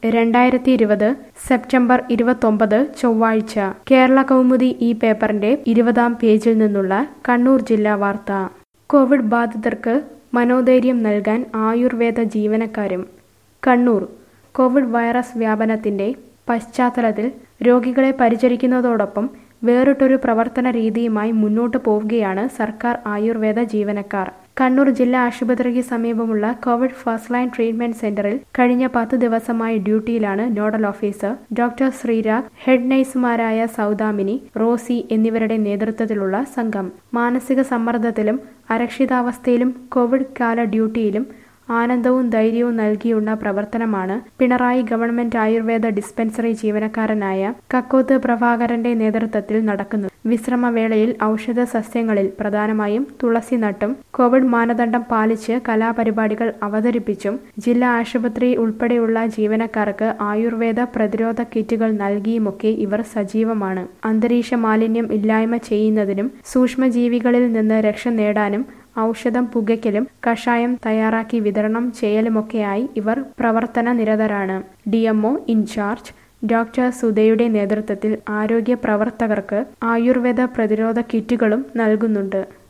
രണ്ടായിരത്തി ഇരുപത് സെപ്റ്റംബർ ഇരുപത്തൊമ്പത് ചൊവ്വാഴ്ച കേരള കൗമുദി ഈ പേപ്പറിന്റെ ഇരുപതാം പേജിൽ നിന്നുള്ള കണ്ണൂർ ജില്ലാ വാർത്ത കോവിഡ് ബാധിതർക്ക് മനോധൈര്യം നൽകാൻ ആയുർവേദ ജീവനക്കാരും കണ്ണൂർ കോവിഡ് വൈറസ് വ്യാപനത്തിന്റെ പശ്ചാത്തലത്തിൽ രോഗികളെ പരിചരിക്കുന്നതോടൊപ്പം വേറിട്ടൊരു പ്രവർത്തന രീതിയുമായി മുന്നോട്ടു പോവുകയാണ് സർക്കാർ ആയുർവേദ ജീവനക്കാർ കണ്ണൂർ ജില്ലാ ആശുപത്രിക്ക് സമീപമുള്ള കോവിഡ് ഫസ്റ്റ് ലൈൻ ട്രീറ്റ്മെന്റ് സെന്ററിൽ കഴിഞ്ഞ പത്ത് ദിവസമായി ഡ്യൂട്ടിയിലാണ് nodal officer doctor Sreerag head നഴ്സുമാരായ സൗദാമിനി റോസി എന്നിവരുടെ നേതൃത്വത്തിലുള്ള സംഘം മാനസിക സമ്മർദ്ദത്തിലും അരക്ഷിതാവസ്ഥയിലും കോവിഡ് കാല ഡ്യൂട്ടിയിലും ആനന്ദവും ധൈര്യവും നൽകിയുള്ള പ്രവർത്തനമാണ് പിണറായി ഗവൺമെന്റ് ആയുർവേദ ഡിസ്പെൻസറി ജീവനക്കാരനായ കക്കോത്ത് പ്രഭാകരന്റെ നേതൃത്വത്തിൽ നടക്കുന്നത് വിശ്രമവേളയിൽ ഔഷധ സസ്യങ്ങളിൽ പ്രധാനമായും തുളസി നട്ടും കോവിഡ് മാനദണ്ഡം പാലിച്ച് കലാപരിപാടികൾ അവതരിപ്പിച്ചും ജില്ലാ ആശുപത്രി ഉൾപ്പെടെയുള്ള ജീവനക്കാർക്ക് ആയുർവേദ പ്രതിരോധ കിറ്റുകൾ നൽകിയുമൊക്കെ ഇവർ സജീവമാണ് അന്തരീക്ഷ മാലിന്യം ഇല്ലായ്മ ചെയ്യുന്നതിനും സൂക്ഷ്മജീവികളിൽ നിന്ന് രക്ഷ നേടാനും ഔഷധം പുകയ്ക്കലും കഷായം തയ്യാറാക്കി വിതരണം ചെയ്യലുമൊക്കെയായി ഇവർ പ്രവർത്തന നിരതരാണ് ഡി എംഒ ഇൻചാർജ് ഡോക്ടർ സുധയുടെ നേതൃത്വത്തിൽ ആരോഗ്യ പ്രവർത്തകർക്ക് ആയുർവേദ പ്രതിരോധ കിറ്റുകളും നൽകുന്നുണ്ട്